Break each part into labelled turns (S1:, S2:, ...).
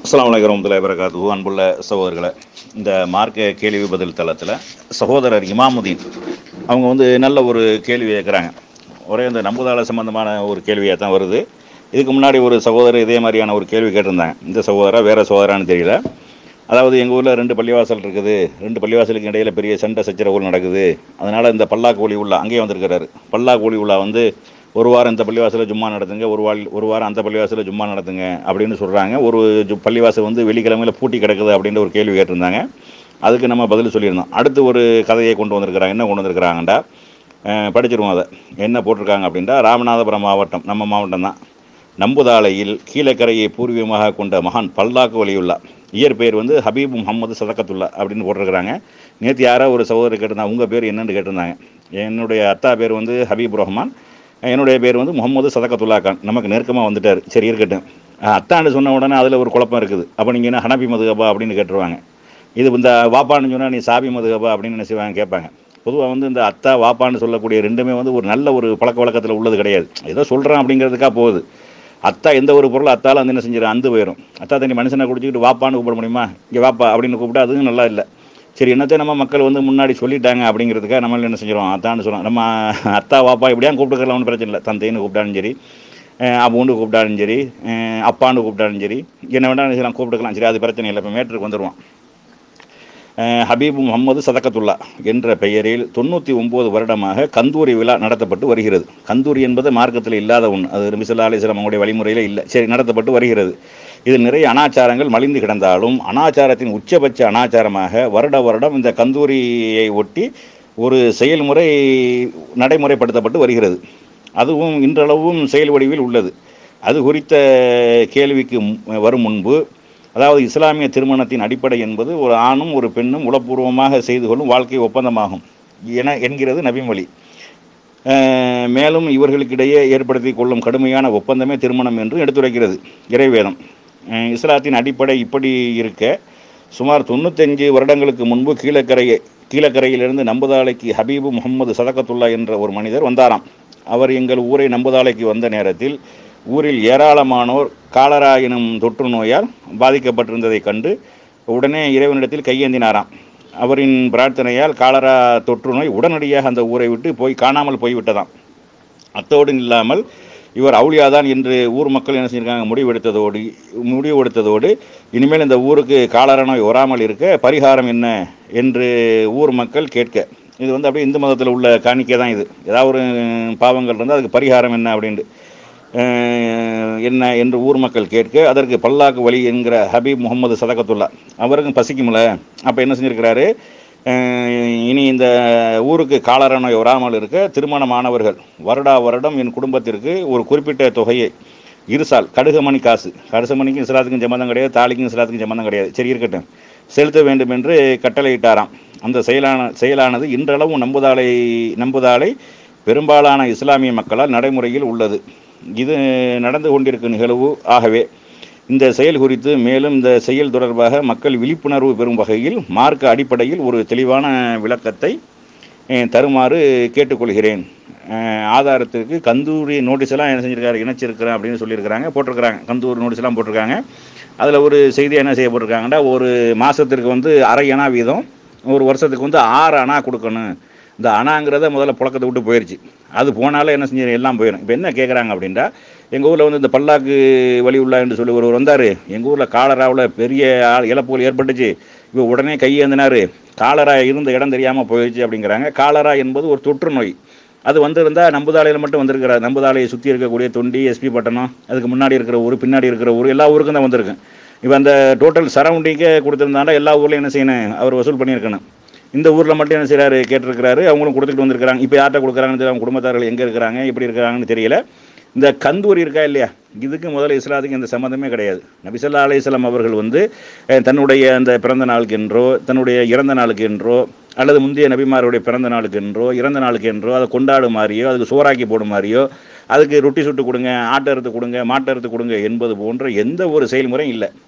S1: அஸ்ஸலாமு அலைக்கும் வரமத்துல்லாஹி வரகாத்து அன்புள்ள சகோதரர்களை இந்த மார்க்க கேள்வி பதில் தளத்தில் சகோதரர் இமாமுதீன் அவங்க வந்து நல்ல ஒரு கேள்வி கேட்குறாங்க ஒரே இந்த நம்புதாள சம்பந்தமான ஒரு கேள்வியாக தான் வருது இதுக்கு முன்னாடி ஒரு சகோதரர் இதே மாதிரியான ஒரு கேள்வி கேட்டிருந்தாங்க இந்த சகோதரா வேற சகோதரான்னு தெரியல அதாவது எங்கள் ஊரில் ரெண்டு பள்ளிவாசல் இருக்குது ரெண்டு பள்ளிவாசலுக்கு இடையில பெரிய சண்டை சச்சரவுகள் நடக்குது அதனால் இந்த பல்லாக்கு ஒளி உள்ள அங்கேயே வந்திருக்கிறாரு பல்லாக்கு ஒளி உள்ள வந்து ஒரு வாரம் இந்த பள்ளிவாசலில் ஜும்மா நடத்துங்க ஒரு வால் ஒரு வாரம் அந்த பள்ளிவாசலில் ஜும்மா நடத்துங்க அப்படின்னு சொல்கிறாங்க ஒரு ஜு- பள்ளிவாசல் வந்து வெள்ளிக்கிழமையில் பூட்டி கிடக்குது அப்படின்ற ஒரு கேள்வி கேட்டிருந்தாங்க அதுக்கு நம்ம பதில் சொல்லியிருந்தோம் அடுத்து ஒரு கதையை கொண்டு வந்திருக்கிறாங்க என்ன கொண்டு வந்திருக்கிறாங்கண்டா அஹ், படிச்சிருவோம் அதை என்ன போட்டிருக்காங்க அப்படின்டா ராமநாதபுரம் மாவட்டம் நம்ம மாவட்டம் தான் நம்புதாலையில் கீழக்கரையை பூர்வீகமாக கொண்ட மகான் பல்லாக்கு வலியுல்லா இயற்பெயர் வந்து ஹபீப் முகமது சதக்கத்துல்லா அப்படின்னு போட்டிருக்கிறாங்க நேற்று யாரோ ஒரு சகோதரர் கேட்டிருந்தாங்க உங்கள் பேர் என்னன்னு கேட்டிருந்தாங்க என்னுடைய அத்தா பேர் வந்து ஹபீப் ரஹ்மான் என்னுடைய பேர் வந்து முகமது சதக்கத்துல்லா கான் நமக்கு நெருக்கமாக வந்துட்டார் சரி இருக்கட்டும் அஹ், அத்தான்னு சொன்ன உடனே அதில் ஒரு குழப்பம் இருக்குது அப்போ நீங்கள் என்ன ஹனபி மதுகபா அப்படின்னு கேட்டுருவாங்க இது இந்த வாப்பான்னு சொன்னால் நீ சாபி மதுகபா அப்படின்னு என்ன செய்வாங்க கேட்பாங்க பொதுவாக வந்து இந்த அத்தா வாப்பான்னு சொல்லக்கூடிய ரெண்டுமே வந்து ஒரு நல்ல ஒரு பழக்க வழக்கத்தில் உள்ளது கிடையாது ஏதோ சொல்கிறேன் அப்படிங்கிறதுக்காக போகுது அத்தா எந்த ஒரு பொருள் அத்தால வந்து என்ன செஞ்சிடும் அந்து போயிடும் அத்தா தண்ணி மனுஷனை குடிச்சிக்கிட்டு வாப்பான்னு கூப்பிட முடியுமா இங்கே வாப்பா அப்படின்னு கூப்பிட்டா அதுவும் நல்லா இல்லை சரி என்னத்தை நம்ம மக்கள் வந்து முன்னாடி சொல்லிட்டாங்க அப்படிங்கிறதுக்காக நம்ம என்ன செஞ்சிடும் அத்தான்னு சொல்லுவோம் நம்ம அத்தா வாப்பா இப்படியா கூப்பிட்டுக்கலாம் ஒன்றும் பிரச்சனை இல்லை தந்தைன்னு கூப்பிட்டாலும் சரி அஹ் அப்புன்னு கூப்பிட்டாலும் சரி அஹ் அப்பான்னு கூப்பிட்டாலும் சரி என்ன வேணாலும் செய்யலாம் கூப்பிட்டுக்கலாம் சரி அது பிரச்சனை இல்லை இப்போ மேட்ருக்கு வந்துடுவோம் அஹ் ஹபீப் முகமது சதக்கத்துல்லா என்ற பெயரில் தொண்ணூற்றி ஒம்பது வருடமாக கந்தூரி விழா நடத்தப்பட்டு வருகிறது கந்தூரி என்பது மார்க்கத்தில் இல்லாத ஒன்று அது நபிசல்லா அலிஸ்லாம் அவங்களுடைய வழிமுறையில் இல்லை சரி நடத்தப்பட்டு வருகிறது இதில் நிறைய அனாச்சாரங்கள் மலிந்து கிடந்தாலும் அனாச்சாரத்தின் உச்சபட்ச அனாச்சாரமாக வருட வருடம் இந்த கந்தூரியை ஒட்டி ஒரு செயல்முறை நடைமுறைப்படுத்தப்பட்டு வருகிறது அதுவும் இன்றளவும் செயல் வடிவில் உள்ளது அது குறித்த கேள்விக்கு மு- வரும் முன்பு அதாவது இஸ்லாமிய திருமணத்தின் அடிப்படை என்பது ஒரு ஆணும் ஒரு பெண்ணும் உளப்பூர்வமாக செய்து கொள்ளும் வாழ்க்கை ஒப்பந்தமாகும் என என்கிறது நபிமொழி அஹ் மேலும் இவர்களுக்கிடையே ஏற்படுத்தி கொள்ளும் கடுமையான ஒப்பந்தமே திருமணம் என்று எடுத்துரைக்கிறது இறைவேதம் அஹ் இஸ்லாத்தின் அடிப்படை இப்படி இருக்க சுமார் தொண்ணூத்தஞ்சு வருடங்களுக்கு முன்பு கீழக்கரையை கீழக்கரையிலிருந்து நம்புதாலைக்கு ஹபீபு முகமது சதகத்துல்லா என்ற ஒரு மனிதர் வந்தாராம் அவர் எங்கள் ஊரை நம்புதாலைக்கு வந்த நேரத்தில் ஊரில் ஏராளமானோர் காலரா எனும் தொற்று நோயால் பாதிக்கப்பட்டிருந்ததைக் கண்டு உடனே இறைவனிடத்தில் கையேந்தினாராம் அவரின் பிரார்த்தனையால் காலரா தொற்று நோய் உடனடியாக அந்த ஊரை விட்டு போய் காணாமல் போய்விட்டதாம் அத்தோடு இல்லாமல் இவர் அவுளியாதான் என்று ஊர் மக்கள் என்ன செஞ்சிருக்காங்க முடிவெடுத்ததோடு முடிவெடுத்ததோடு இனிமேல் இந்த ஊருக்கு காலரா நோய் வராமல் இருக்க பரிகாரம் என்ன என்று ஊர் மக்கள் கேட்க இது வந்து அப்படியே இந்து மதத்தில் உள்ள காணிக்கை தான் இது ஏதாவது ஒரு பாவங்கள் இருந்தால் அதுக்கு பரிகாரம் என்ன அப்படின்ட்டு அஹ் என்ன என்று ஊர் மக்கள் கேட்க அதற்கு பல்லாக்கு வழி என்கிற ஹபீப் முகமது சதகத்துல்லா அவருக்கும் பசிக்கும்ல அப்போ என்ன செஞ்சிருக்கிறாரு அஹ் இனி இந்த ஊருக்கு காலரா நோய் வராமல் இருக்க திருமணமானவர்கள் வருடா வருடம் என் குடும்பத்திற்கு ஒரு குறிப்பிட்ட தொகையை இருசால் கடுகுமணி காசு கடுசமணிக்கும் இஸ்லாத்துக்கும் சம்மந்தம் கிடையாது தாலிக்கும் இஸ்லாத்துக்கும் சம்மந்தம் கிடையாது சரி இருக்கட்டும் செலுத்த வேண்டும் என்று கட்டளையிட்டாராம் அந்த செயலான செயலானது இன்றளவும் நம்புதாலை நம்புதாலை பெரும்பாலான இஸ்லாமிய மக்களால் நடைமுறையில் உள்ளது இது நடந்து கொண்டிருக்கும் நிகழ்வு ஆகவே இந்த செயல் குறித்து மேலும் இந்த செயல் தொடர்பாக மக்கள் விழிப்புணர்வு பெறும் வகையில் மார்க்க அடிப்படையில் ஒரு தெளிவான விளக்கத்தை அஹ், தருமாறு கேட்டுக்கொள்கிறேன் அஹ், ஆதாரத்திற்கு கந்தூரி நோட்டீஸ் எல்லாம் என்ன செஞ்சிருக்காரு இணைச்சிருக்கிறேன் அப்படின்னு சொல்லியிருக்கிறாங்க போட்டிருக்கிறாங்க கந்தூரி நோட்டீஸ் எல்லாம் போட்டிருக்காங்க அதில் ஒரு செய்தி என்ன செய்ய போட்டிருக்காங்கன்னா ஒரு மாதத்திற்கு வந்து அரை அணா வீதம் ஒரு வருஷத்துக்கு வந்து ஆறு அணா கொடுக்கணும் இந்த அணாங்கிறத முதல்ல புழக்கத்தை விட்டு போயிடுச்சு அது போனாலே என்ன செஞ்சு எல்லாம் போயிடும் இப்போ என்ன கேட்குறாங்க அப்படின்டா எங்கள் ஊரில் வந்து இந்த பல்லாக்கு வழி உள்ளா என்று சொல்லி ஒருவர் வந்தார் எங்கள் ஊரில் காலராவில் பெரிய ஆள் இழப்புகள் ஏற்பட்டுச்சு இப்போ உடனே கையேந்தினார் காலரா இருந்த இடம் தெரியாமல் போயிடுச்சு அப்படிங்கிறாங்க காலரா என்பது ஒரு தொற்று நோய் அது வந்திருந்தா நம்புதாலையில் மட்டும் வந்திருக்கிறார் நம்புதாலையை சுற்றி இருக்கக்கூடிய தொண்டி எஸ்பி பட்டணம் அதுக்கு முன்னாடி இருக்கிற ஊர் பின்னாடி இருக்கிற ஊர் எல்லா ஊருக்கும் தான் வந்திருக்கு இப்போ அந்த டோட்டல் சரௌண்டிங்கே கொடுத்துருந்தாண்டா எல்லா ஊர்லையும் என்ன செய்யணும் அவர் வசூல் பண்ணியிருக்கணும் இந்த ஊரில் மட்டும் என்ன செய்கிறாரு கேட்டிருக்கிறாரு அவங்களும் கொடுத்துட்டு வந்திருக்கிறாங்க இப்போ யார்கிட்ட கொடுக்குறாங்கன்னு தெரியல அவங்க குடும்பத்தார்கள் எங்கே இருக்கிறாங்க எப்படி இருக்கிறாங்கன்னு தெரியல இந்த கந்தூரி இருக்கா இல்லையா இதுக்கு முதல்ல இஸ்லாத்துக்கு எந்த சம்மந்தமே கிடையாது நபிசல்லா அலையம் அவர்கள் வந்து அஹ், தன்னுடைய அந்த பிறந்த நாளுக்கு என்றோ தன்னுடைய இறந்த நாளுக்கு என்றோ அல்லது முந்தைய நபிமாருடைய பிறந்த நாளுக்கு என்றோ இறந்த நாளுக்கு என்றோ அதை கொண்டாடும் மாதிரியோ அதுக்கு சோறாக்கி போடும் மாதிரியோ அதுக்கு ரொட்டி சுட்டு கொடுங்க ஆட்டை அறுத்து கொடுங்க மாட்டை அறுத்து கொடுங்க என்பது போன்ற எந்த ஒரு செயல்முறையும் இல்லை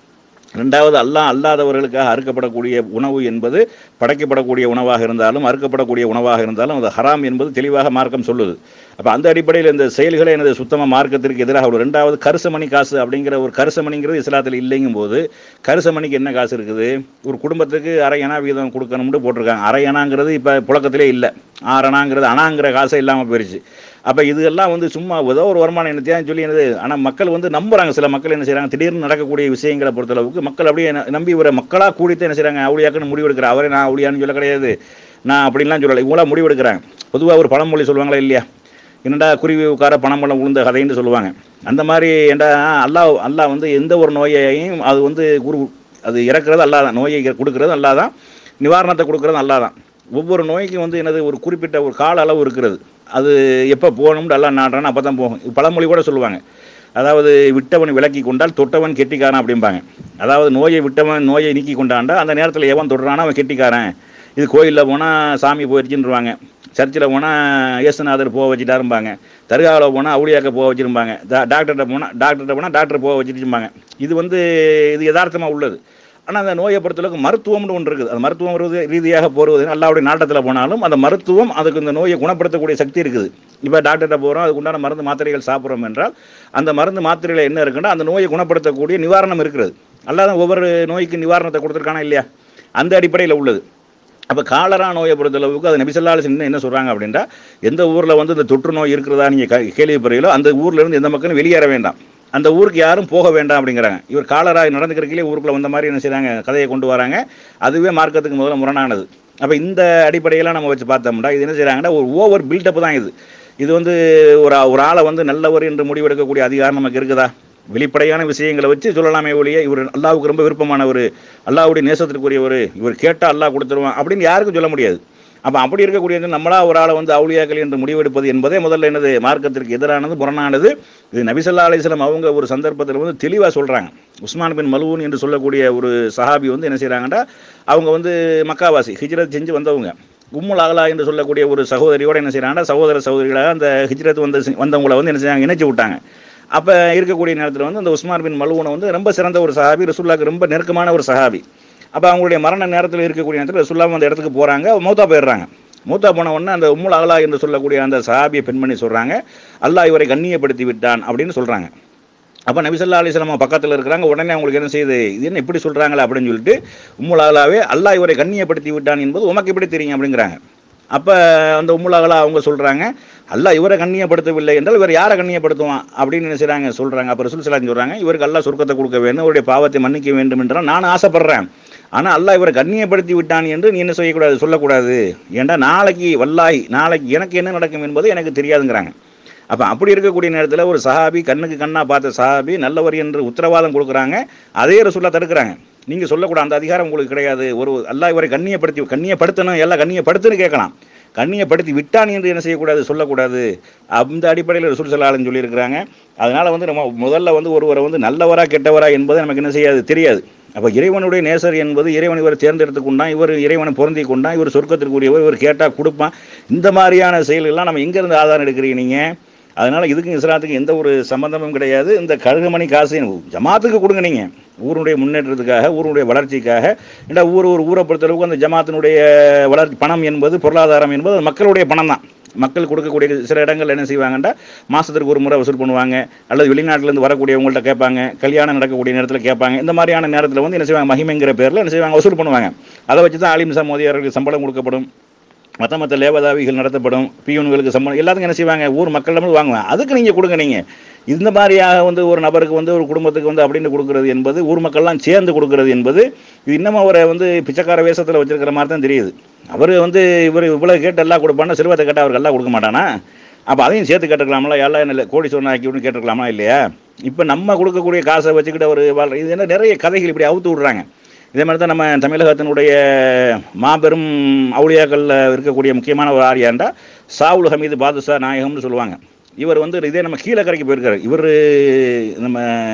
S1: ரெண்டாவது அல்லாஹ் அல்லாதவர்களுக்காக அறுக்கப்படக்கூடிய உணவு என்பது படைக்கப்படக்கூடிய உணவாக இருந்தாலும் அறுக்கப்படக்கூடிய உணவாக இருந்தாலும் அது ஹராம் என்பது தெளிவாக மார்க்கம் சொல்லுது அப்போ அந்த அடிப்படையில் இந்த செயல்களை எனது சுத்தமாக மார்க்கத்திற்கு எதிராக ஒரு ரெண்டாவது கருசமணி காசு அப்படிங்கிற ஒரு கருசமணிங்கிறது இஸ்லாத்தில் இல்லைங்கும் போது கருசமணிக்கு என்ன காசு இருக்குது ஒரு குடும்பத்துக்கு அரை அணா வீதம் கொடுக்கணும்னு போட்டிருக்காங்க அரை அணாங்கிறது இப்போ புழக்கத்திலே இல்லை ஆறு அணாங்கிறது அணாங்கிற காசே இல்லாமல் போயிடுச்சு அப்போ இதெல்லாம் வந்து சும்மா ஏதோ ஒரு வருமானம் என்ன தேவை சொல்லி என்னது ஆனால் மக்கள் வந்து நம்புறாங்க சில மக்கள் என்ன செய்கிறாங்க திடீர்னு நடக்கக்கூடிய விஷயங்களை பொறுத்தளவுக்கு மக்கள் அப்படியே ந- நம்பி ஒரு மக்களாக கூடித்து என்ன செய்கிறாங்க அவளியாக்குன்னு முடிவெடுக்கிற அவரே நான் அவளியான்னு சொல்ல கிடையாது நான் அப்படின்லாம் சொல்லலை இவங்களாம் முடிவெடுக்கிறாங்க பொதுவாக ஒரு பழமொழி சொல்லுவாங்களா இல்லையா என்னடா குருவி உட்கார பணம் பணம் உளுந்த கதைன்னு சொல்லுவாங்க அந்த மாதிரி ஏன்டா அல்லாஹ் அல்லாஹ் வந்து எந்த ஒரு நோயையும் அது வந்து குரு அது இறக்குறது அல்லாஹ் தான் நோயை கொடுக்கறது அல்லாஹ் தான் நிவாரணத்தை கொடுக்கறது அல்லாஹ் தான் ஒவ்வொரு நோய்க்கும் வந்து என்னது ஒரு குறிப்பிட்ட ஒரு கால அளவு இருக்கிறது அது எப்போ போகணும்னு எல்லாம் நாடுறான்னு அப்போ தான் போகும் பழமொழி கூட சொல்லுவாங்க அதாவது விட்டவன் விலக்கி கொண்டால் தொட்டவன் கெட்டிக்காரன் அப்படிம்பாங்க அதாவது நோயை விட்டவன் நோயை நீக்கி கொண்டாண்டா அந்த நேரத்தில் எவன் தொடுறானோ அவன் கெட்டிக்காரன் இது கோயிலில் போனால் சாமி போயிடுச்சுன்றுவாங்க சர்ச்சில் போனால் இயேசுநாதர் போக வச்சுட்டாரும்பாங்க தர்காவில் போனால் அவுளியாக்க போக வச்சிருப்பாங்க டா- டாக்டர்கிட்ட போனால் டாக்டர்கிட்ட போனால் டாக்டர் போக வச்சுருப்பாங்க இது வந்து இது யதார்த்தமாக உள்ளது ஆனால் அந்த நோயை பொறுத்தளவுக்கு மருத்துவம்னு ஒன்று இருக்குது அது மருத்துவம் ரீதி- ரீதியாக போகிறது அல்லாவுடைய நாட்டத்தில் போனாலும் அந்த மருத்துவம் அதுக்கு இந்த நோயை குணப்படுத்தக்கூடிய சக்தி இருக்குது இப்போ டாக்டர்கிட்ட போகிறோம் அதுக்கு உண்டான மருந்து மாத்திரைகள் சாப்பிட்றோம் என்றால் அந்த மருந்து மாத்திரையில் என்ன இருக்குன்னா அந்த நோயை குணப்படுத்தக்கூடிய நிவாரணம் இருக்கிறது அல்லாத ஒவ்வொரு நோய்க்கு நிவாரணத்தை கொடுத்துருக்கானா இல்லையா அந்த அடிப்படையில் உள்ளது அப்போ காலரா நோயை பொறுத்தளவுக்கு அது நபிசல்லால் என்ன என்ன சொல்கிறாங்க அப்படின்னா எந்த ஊரில் வந்து இந்த தொற்று நோய் இருக்கிறதா நீங்கள் கேள்விப்படுறீங்களோ அந்த ஊர்ல இருந்து எந்த மக்களும் வெளியேற வேண்டாம் அந்த ஊருக்கு யாரும் போக வேண்டாம் அப்படிங்கிறாங்க இவர் காலரா நடந்துக்கிறக்கே ஊருக்குள்ள வந்த மாதிரி என்ன செய்றாங்க கதையை கொண்டு வராங்க அதுவே மார்க்கத்துக்கு முதல்ல முரணானது அப்போ இந்த அடிப்படையெல்லாம் நம்ம வச்சு பார்த்தோம்னா இது என்ன செய்கிறாங்கன்னா ஒரு ஓவர் பில்டப் தான் இது இது வந்து ஒரு ஒரு ஆளை வந்து நல்லவர் என்று முடிவெடுக்கக்கூடிய அதிகாரம் நமக்கு இருக்குதா வெளிப்படையான விஷயங்களை வச்சு சொல்லலாமே ஒழிய இவர் அல்லாவுக்கு ரொம்ப விருப்பமானவர் அல்லாவுடைய நேசத்திற்குரியவர் இவர் கேட்டால் அல்லாஹ் கொடுத்துருவான் அப்படின்னு யாருக்கும் சொல்ல முடியாது அப்போ அப்படி இருக்கக்கூடியது நம்மளா ஒரு ஆளை வந்து அவுளியாக்கள் என்று முடிவெடுப்பது என்பதே முதல்ல என்னது மார்க்கத்திற்கு எதிரானது முரணானது இது நபிசல்லா அலிஸ்லாம் அவங்க ஒரு சந்தர்ப்பத்தில் வந்து தெளிவாக சொல்கிறாங்க உஸ்மான் பின் மலூன் என்று சொல்லக்கூடிய ஒரு சஹாபி வந்து என்ன செய்கிறாங்கன்னா அவங்க வந்து மக்காவாசி ஹிஜ்ரத் செஞ்சு வந்தவங்க உம்முல் அகலா என்று சொல்லக்கூடிய ஒரு சகோதரியோட என்ன செய்கிறாங்கன்னா சகோதர சகோதரிகளாக அந்த ஹிஜ்ரத் வந்து வந்தவங்களை வந்து என்ன செய்றாங்க இணைச்சு விட்டாங்க அப்போ இருக்கக்கூடிய நேரத்தில் வந்து அந்த உஸ்மான் பின் மலூனை வந்து ரொம்ப சிறந்த ஒரு சஹாபி ரசூல்லாக்கு ரொம்ப நெருக்கமான ஒரு சஹாபி அப்போ அவங்களுடைய மரண நேரத்தில் இருக்கக்கூடிய நேரத்தில் ரசூல்லாவும் அந்த இடத்துக்கு போகிறாங்க மௌத்தா போயிடுறாங்க மூத்தா போன உடனே அந்த உம்முல் அகலா என்று சொல்லக்கூடிய அந்த சஹாபிய பெண்மணி சொல்கிறாங்க அல்லாஹ் இவரை கண்ணியப்படுத்தி விட்டான் அப்படின்னு சொல்கிறாங்க அப்போ நபிசல்லா அலிஸ்லாம் பக்கத்தில் இருக்கிறாங்க உடனே அவங்களுக்கு என்ன செய்யுது இது என்ன இப்படி சொல்கிறாங்களே அப்படின்னு சொல்லிட்டு உம்முல் அகலாவே அல்லாஹ் இவரை கண்ணியப்படுத்தி விட்டான் என்பது உமக்கு எப்படி தெரியும் அப்படிங்கிறாங்க அப்போ அந்த உம்முல் அகலா அவங்க சொல்கிறாங்க அல்லாஹ் இவரை கண்ணியப்படுத்தவில்லை என்றால் இவர் யாரை கண்ணியப்படுத்துவான் அப்படின்னு என்ன செய்கிறாங்க சொல்கிறாங்க அப்போ ரசூல் சலாம் சொல்கிறாங்க இவருக்கு அல்லாஹ் சொர்க்கத்தை கொடுக்க வேண்டும் அவருடைய பாவத்தை மன்னிக்க வேண்டும் என்றால் நான் ஆசைப்படுறேன் ஆனால் அல்லாஹ் இவரை கண்ணியப்படுத்தி விட்டான் என்று நீ என்ன செய்யக்கூடாது சொல்லக்கூடாது ஏன்டா நாளைக்கு வல்லாய் நாளைக்கு எனக்கு என்ன நடக்கும் என்பது எனக்கு தெரியாதுங்கிறாங்க அப்போ அப்படி இருக்கக்கூடிய நேரத்தில் ஒரு சஹாபி கண்ணுக்கு கண்ணா பார்த்த சஹாபி நல்லவர் என்று உத்தரவாதம் கொடுக்குறாங்க அதே ரசூல்லா தடுக்கிறாங்க நீங்கள் சொல்லக்கூடாது அந்த அதிகாரம் உங்களுக்கு கிடையாது ஒரு அல்லாஹ் இவரை கண்ணியப்படுத்தி கண்ணியப்படுத்தணும் எல்லாம் கண்ணியப்படுத்துன்னு கேட்கலாம் கண்ணியப்படுத்தி விட்டான் என்று என்ன செய்யக்கூடாது சொல்லக்கூடாது அந்த அடிப்படையில் ரசூல் சல்லாஹ்னு சொல்லியிருக்கிறாங்க அதனால் வந்து நம்ம முதல்ல வந்து ஒருவரை வந்து நல்லவரா கெட்டவரா என்பது நமக்கு என்ன செய்யாது தெரியாது அப்போ இறைவனுடைய நேசர் என்பது இறைவன் இவர் தேர்ந்தெடுத்து கொண்டான் இவர் இறைவனை பொருந்தி கொண்டான் இவர் சொர்க்கத்திற்குரியவர் இவர் கேட்டால் கொடுப்பான் இந்த மாதிரியான செயல்கள்லாம் நம்ம எங்கேருந்து ஆதாரம் எடுக்கிறீங்க நீங்கள் அதனால் இதுக்கும் இஸ்லாத்துக்கும் எந்த ஒரு சம்பந்தமும் கிடையாது இந்த கழுகுமணி காசு ஜமாத்துக்கு கொடுங்க நீங்கள் ஊருடைய முன்னேற்றத்துக்காக ஊருடைய வளர்ச்சிக்காக இல்லை ஊர் ஒரு ஊரை பொறுத்தளவுக்கு அந்த ஜமாத்தினுடைய வளர்ச்சி பணம் என்பது பொருளாதாரம் என்பது அது மக்களுடைய பணம் தான் மக்கள் கொடுக்கக்கூடிய சில இடங்கள் என்ன செய்வாங்கன்னா மாதத்திற்கு ஒரு முறை வசூல் பண்ணுவாங்க அல்லது வெளிநாட்டிலேருந்து வரக்கூடியவங்கள்ட்ட கேட்பாங்க கல்யாணம் நடக்கக்கூடிய நேரத்தில் கேட்பாங்க இந்த மாதிரியான நேரத்தில் வந்து என்ன செய்வாங்க மகிமைங்கிற பேரில் என்ன செய்வாங்க வசூல் பண்ணுவாங்க அதை வச்சு தான் ஆலிம் சமோதியார்களுக்கு சம்பளம் கொடுக்கப்படும் மற்ற மற்ற லேவதாவிகள் நடத்தப்படும் பியூன்களுக்கு சம்பளம் எல்லாத்துக்கும் என்ன செய்வாங்க ஊர் மக்களிடம் வாங்குவாங்க அதுக்கு நீங்கள் கொடுங்க நீங்கள் இந்த மாதிரியாக வந்து ஒரு நபருக்கு வந்து ஒரு குடும்பத்துக்கு வந்து அப்படின்னு கொடுக்கறது என்பது ஊர் மக்கள்லாம் சேர்ந்து கொடுக்கறது என்பது இது இன்னமும் அவரை வந்து பிச்சைக்கார வேஷத்தில் வச்சிருக்கிற மாதிரி தான் தெரியுது அவர் வந்து இவர் இவ்வளோ கேட்டு எல்லாம் கொடுப்பானா சிறுவத்தை கேட்டால் அவருக்கு எல்லாம் கொடுக்க மாட்டானா அப்போ அதையும் சேர்த்து கேட்டுக்கலாம்ல எல்லாம் என்ன கோடி சொன்ன ஆக்கி விட்டு கேட்டுக்கலாமா இல்லையா இப்போ நம்ம கொடுக்கக்கூடிய காசை வச்சுக்கிட்டு அவர் வாழ்ற இது என்ன நிறைய கதைகள் இப்படி அவுத்து விடுறாங்க இதே மாதிரி தான் நம்ம தமிழகத்தினுடைய மாபெரும் அவுளியாக்களில் இருக்கக்கூடிய முக்கியமான ஒரு ஆரியாண்டா சாவுல் ஹமீது பாதுஷா நாயகம்னு சொல்லுவாங்க இவர் வந்து இதே நம்ம கீழக்கரைக்கு போயிருக்காரு இவர் நம்ம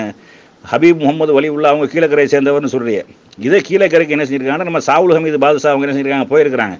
S1: ஹபீப் முகமது வலிவுல்லா அவங்க கீழக்கரையை சேர்ந்தவர்னு சொல்றியே இதே கீழக்கரைக்கு என்ன செஞ்சிருக்காங்கன்னா நம்ம சாவுல் ஹமீது பாதுஷா அவங்க என்ன செஞ்சிருக்காங்க போயிருக்கிறாங்க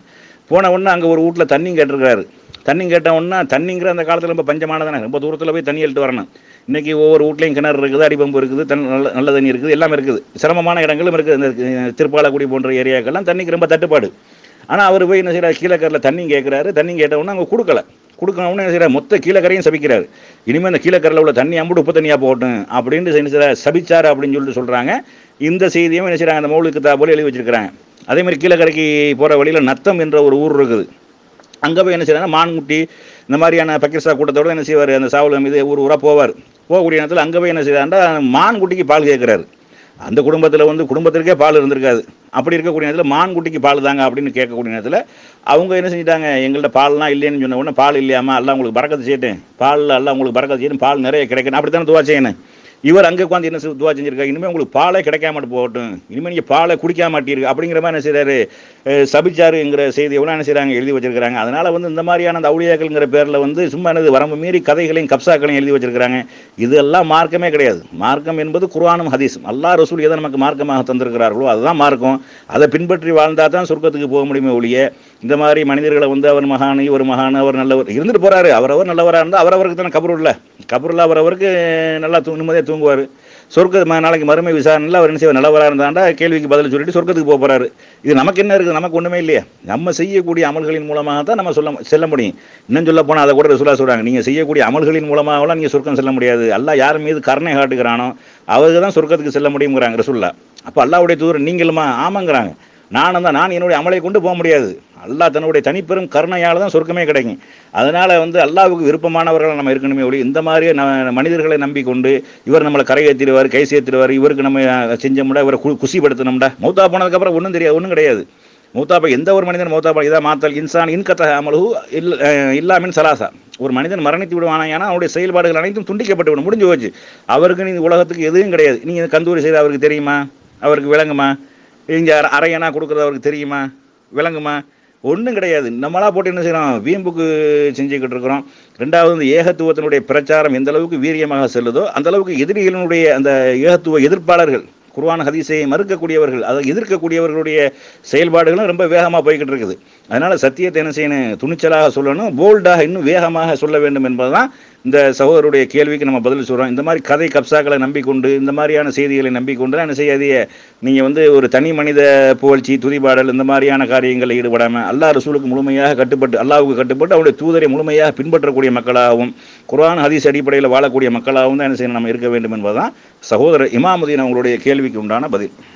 S1: போன உடனே அங்கே ஒரு வீட்டில் தண்ணி கேட்டிருக்காரு தண்ணி கேட்ட உடனே தண்ணிங்கிற அந்த காலத்தில் ரொம்ப பஞ்சமானதானே ரொம்ப தூரத்தில் போய் தண்ணி எடுத்து வரணும் இன்றைக்கி ஒவ்வொரு வீட்லையும் கிணறு இருக்குது அடிபம்பு இருக்குது தன் நல்ல நல்ல தண்ணி இருக்குது எல்லாமே இருக்குது சிரமமான இடங்களும் இருக்குது இந்த அஹ், திருப்பாலக்குடி போன்ற ஏரியாக்கெல்லாம் தண்ணிக்கு ரொம்ப தட்டுப்பாடு ஆனால் அவர் போய் என்ன செய்யறாரு கீழக்கரில் தண்ணி கேட்குறாரு தண்ணி கேட்ட உடனே அவங்க கொடுக்கல கொடுக்கணும்னு என்ன செய்யறாரு மொத்த கீழக்கரையும் சபிக்கிறாரு இனிமேல் இந்த கீழக்கரில் உள்ள தண்ணி அம்புட்டு உப்பு தண்ணியாக போகட்டும் அப்படின்ட்டு என்ன செய்யறாரு சபிச்சார் அப்படின்னு சொல்லிட்டு சொல்கிறாங்க இந்த செய்தியும் என்ன செய்யறாங்க அந்த மௌலுக்கு தா போல எழுதி வச்சிருக்கிறாங்க அதே மாதிரி கீழக்கரைக்கு போகிற வழியில் நத்தம் என்ற ஒரு ஊர் இருக்குது அங்கே போய் என்ன செய்யறாங்க மான்குட்டி இந்த மாதிரியான பக்கிர்சா கூட்டத்தோட என்ன செய்வார் அந்த சாவல் மீது ஊர் ஊராக போவார் போகக்கூடிய நேரத்தில் அங்கே போய் என்ன செய்யறாண்டா மான்குட்டிக்கு பால் கேட்குறாரு அந்த குடும்பத்தில் வந்து குடும்பத்திற்கே பால் இருந்திருக்காது அப்படி இருக்கக்கூடிய நேரத்தில் மான்குட்டிக்கு பால் தாங்க அப்படின்னு கேட்கக்கூடிய நேரத்தில் அவங்க என்ன செஞ்சிட்டாங்க எங்கள்கிட்ட பால்லாம் இல்லைன்னு சொன்ன உடனே பால் இல்லையாமா எல்லாம் உங்களுக்கு பறக்கத்து செய்யட்டும் பாலில் எல்லாம் உங்களுக்கு பறக்கத்து செய்யணும் பால் நிறைய கிடைக்கணும் அப்படி தானே துவா செய்யணும் இவர் அங்கே உட்காந்து என்ன செய்ய- துவா செஞ்சிருக்காரு இனிமேல் உங்களுக்கு பாலே கிடைக்காம போகட்டும் இனிமேல் நீங்கள் பாலை குடிக்காம மாட்டீர்கள் அப்படிங்கிற மாதிரி என்ன செய்கிறாரு சபிச்சாருங்கிற செய்தி எவ்வளோ என்ன செய்கிறாங்க எழுதி வச்சிருக்காங்க அதனால் வந்து இந்த மாதிரியான அந்த அவுளியாக்கள்ங்கிற பேரில் வந்து சும்மா என்னது வரம்பு மீறி கதைகளையும் கப்சாக்களையும் எழுதி வச்சிருக்காங்க இதெல்லாம் மார்க்கமே கிடையாது மார்க்கம் என்பது குர்ஆனும் ஹதீஸும் அல்லாஹ் ரசூல் எதை நமக்கு மார்க்கமாக தந்திருக்கிறார்களோ அதுதான் மார்க்கம் அதை பின்பற்றி வாழ்ந்தால் தான் சொர்க்கத்துக்கு போக முடியுமே ஒழிய இந்த மாதிரி மனிதர்களை வந்து அவர் மகான் இவர் மகான் அவர் நல்லவர் இருந்துட்டு போறாரு அவரவர் நல்லவராக இருந்தால் அவரவருக்கு தானே கபூர் இல்லை கபூரில் அவரவருக்கு நல்லா தூ நிம்மதியாக தூங்குவார் சொர்க்க ம- நாளைக்கு மறுமை விசாரணையில் அவர் என்ன செய்வார் நல்லவராக இருந்தாண்டா கேள்விக்கு பதில் சொல்லிட்டு சொர்க்கத்துக்கு போக போறாரு இது நமக்கு என்ன இருக்குது நமக்கு ஒன்றுமே இல்லையா நம்ம செய்யக்கூடிய அமல்களின் மூலமாக தான் நம்ம சொல்ல செல்ல முடியும் இன்னும் சொல்ல போனால் அதை கூட ரசூலா சொல்கிறாங்க நீங்கள் செய்யக்கூடிய அமல்களின் மூலமாகலாம் நீங்கள் சொர்க்கம் செல்ல முடியாது அல்லாஹ் யார் மீது கருணை காட்டுகிறானோ அவருக்கு தான் சொர்க்கத்துக்கு செல்ல முடியுங்கிறாங்க ரசூல்லா அப்போ அல்லாஹ்வுடைய தூதர் நீங்களுமா ஆமாங்கிறாங்க நானும் தான் நான் என்னுடைய அமலை கொண்டு போக முடியாது அல்லாஹ் தன்னுடைய தனிப்பெரும் கருணையால் தான் சொர்க்கமே கிடைக்கும் அதனால் வந்து அல்லாஹ்வுக்கு விருப்பமானவர்கள் நம்ம இருக்கணுமே ஒளி இந்த மாதிரி ந- மனிதர்களை நம்பிக்கொண்டு இவர் நம்மளை கரை ஏற்றிடுவார் கை சேர்த்திடுவார் இவருக்கு நம்ம அஹ், செஞ்சோம்டா இவரை கு குசிப்படுத்தணும்டா மௌத்தா போனதுக்கப்புறம் ஒன்றும் தெரியாது ஒன்றும் கிடையாது மூத்தாப்பா எந்த ஒரு மனிதன் மூத்தாப்பா இதை மாத்தல் இன்சான் இன்கத்த அமலு இல்ல அஹ், இல்லாமின் சலாசா ஒரு மனிதன் மரணித்து விடுவானா அவனுடைய செயல்பாடுகள் அனைத்தும் துண்டிக்கப்பட்டு விடும் முடிஞ்சு போச்சு அவருக்கு நீ உலகத்துக்கு எதுவும் கிடையாது நீங்கள் கந்தூரி செய்து அவருக்கு தெரியுமா அவருக்கு விளங்குமா இங்கே அரையனா கொடுக்குறது அவருக்கு தெரியுமா விளங்குமா ஒன்றும் கிடையாது நம்மளா போட்டு என்ன செய்கிறோம் வீம்புக்கு செஞ்சுக்கிட்டு இருக்கிறோம் ரெண்டாவது இந்த ஏகத்துவத்தினுடைய பிரச்சாரம் எந்த அளவுக்கு வீரியமாக செல்லுதோ அந்த அளவுக்கு எதிரிகளினுடைய அந்த ஏகத்துவ எதிர்ப்பாளர்கள் குர்ஆன் ஹதீஸை மறுக்கக்கூடியவர்கள் அதை எதிர்க்கக்கூடியவர்களுடைய செயல்பாடுகளும் ரொம்ப வேகமாக போய்கிட்டு இருக்குது அதனால் சத்தியத்தை என்ன செய்யணும் துணிச்சலாக சொல்லணும் போல்டாக இன்னும் வேகமாக சொல்ல வேண்டும் என்பதுதான் இந்த சகோதரருடைய கேள்விக்கு நம்ம பதில் சொல்கிறோம் இந்த மாதிரி கதை கப்சாக்களை நம்பிக்கொண்டு இந்த மாதிரியான செய்திகளை நம்பிக்கொண்டு என்ன செய்யாதீங்க நீங்கள் வந்து ஒரு தனி மனித புகழ்ச்சி துதிபாடல் இந்த மாதிரியான காரியங்களில் ஈடுபடாமல் அல்லாஹ் ரசூலுக்கு முழுமையாக கட்டுப்பட்டு அல்லாஹ்வுக்கு கட்டுப்பட்டு அவருடைய தூதரை முழுமையாக பின்பற்றக்கூடிய மக்களாகவும் குர்ஆன் ஹதீஸ் அடிப்படையில் வாழக்கூடிய மக்களாகவும் தான் என்ன செய்யணும் நம்ம இருக்க வேண்டும் என்பதுதான் சகோதரர் இமாமுதீன் அவங்களுடைய கேள்விக்கு உண்டான பதில்